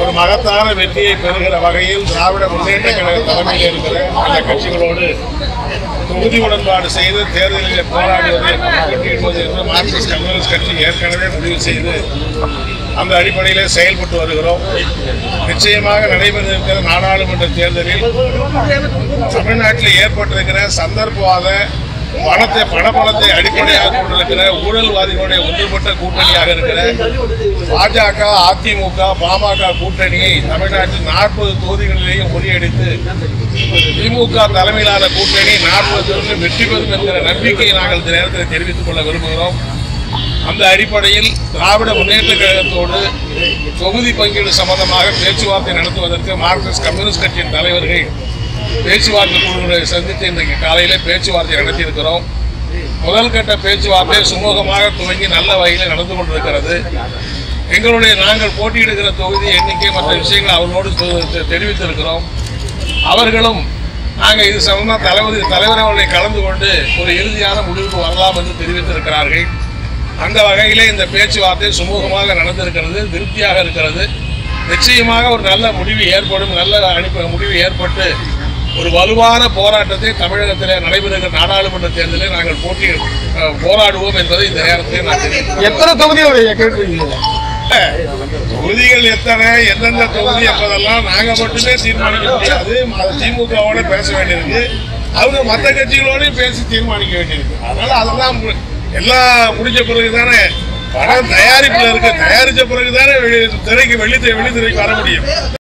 ஒரு மகத்தான வெற்றியை பெறுகிற வகையில் திராவிட முன்னேற்ற கழக தலைமையில் இருக்கிற அந்த கட்சிகளோடு தொகுதி உடன்பாடு செய்து தேர்தலில் போராடுவது போட்டியிடுவது என்று மார்க்சிஸ்ட் கம்யூனிஸ்ட் கட்சி ஏற்கனவே முடிவு செய்து அந்த அடிப்படையிலே செயல்பட்டு வருகிறோம் நிச்சயமாக நடைபெற இருக்கிற நாடாளுமன்ற தேர்தலில் தமிழ்நாட்டில் ஏற்பட்டிருக்கிற சந்தர்ப்பவாத பணத்தை பணபலத்தை அடிப்படையாக கொண்டிருக்கிற ஊழல்வாதிகளுடைய ஒன்றுபட்ட கூட்டணியாக இருக்கிற பாஜக அதிமுக பாமக கூட்டணியை தமிழ்நாட்டில் நாற்பது தொகுதிகளிலேயும் முறியடித்து திமுக தலைமையிலான கூட்டணி நாற்பது தொகுதியில் வெற்றி பெறும் என்கிற நம்பிக்கையை நாங்கள் இந்த நேரத்தில் தெரிவித்துக் கொள்ள விரும்புகிறோம் அந்த அடிப்படையில் திராவிட முன்னேற்ற கழகத்தோடு தொகுதி பங்கீடு சம்பந்தமாக பேச்சுவார்த்தை நடத்துவதற்கு மார்க்சிஸ்ட் கம்யூனிஸ்ட் கட்சியின் தலைவர்கள் பேச்சுவார்த்தை குழுவை சந்தித்து இன்றைக்கு காலையிலே பேச்சுவார்த்தை நடத்தியிருக்கிறோம் முதல் கட்ட பேச்சுவார்த்தை சுமூகமாக துவங்கி நல்ல வகையில் நடந்து கொண்டிருக்கிறது எங்களுடைய நாங்கள் போட்டியிடுகிற தொகுதி எண்ணிக்கை மற்ற விஷயங்களை அவர்களோடு தெ- தெ- தெரிவித்திருக்கிறோம் அவர்களும் நாங்கள் இது சம்பந்தமாக தலைவர் தலைவர் அவர்களை கலந்து கொண்டு ஒரு இறுதியான முடிவுக்கு வரலாம் என்று தெரிவித்திருக்கிறார்கள் அந்த வகையிலே இந்த பேச்சுவார்த்தை சுமூகமாக நடந்திருக்கிறது திருப்தியாக இருக்கிறது நிச்சயமாக ஒரு நல்ல முடிவு ஏற்படும் நல்ல அனுப்ப முடிவு ஏற்பட்டு ஒரு வலுவான போராட்டத்தை தமிழகத்தில் நடைபெறுகிற நாடாளுமன்ற தேர்தலில் நாங்கள் போட்டி அஹ், போராடுவோம் என்பதை இந்த நேரத்தில் நான் தெரிவித்துக் எத்தனை தொகுதியோட கேட்டிருக்கீங்க தொகுதிகள் எத்தனை எந்தெந்த தொகுதி என்பதெல்லாம் நாங்க மட்டுமே தீர்மானிக்க முடியாது அது திமுகவோட பேச வேண்டியிருக்கு அவங்க மற்ற கட்சிகளோடயும் பேசி தீர்மானிக்க வேண்டியிருக்கு அதனால அதெல்லாம் மு- எல்லாம் முடிஞ்ச பிறகு தானே படம் தயாரிப்புல இருக்கு தயாரிச்ச பிறகு தானே திரைக்கு வெளி வெளி திரைக்கு வர முடியும்